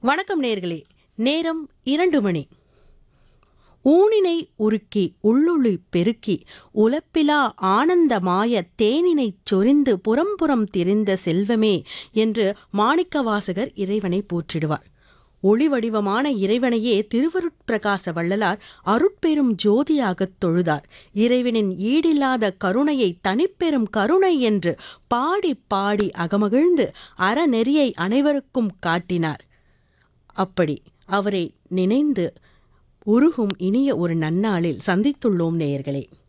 வணக்கம் நேர்களே நேரம் இரண்டு மணி ஊனினை உருக்கி உள்ளொளி பெருக்கி உலப்பிலா ஆனந்தமாய தேனினைச் சொரிந்து புறம்புறம் திரிந்த செல்வமே என்று மாணிக்கவாசகர் இறைவனை போற்றிடுவார் ஒளி வடிவமான இறைவனையே திருவருட்பிரகாச வள்ளலார் அருட்பெரும் ஜோதியாகத் தொழுதார் இறைவனின் ஈடில்லாத கருணையை தனிப்பெரும் கருணை என்று பாடி பாடி அகமகிழ்ந்து அறநெறியை அனைவருக்கும் காட்டினார் அப்படி அவரை நினைந்து உருகும் இனிய ஒரு நன்னாளில் சந்தித்துள்ளோம் நேயர்களே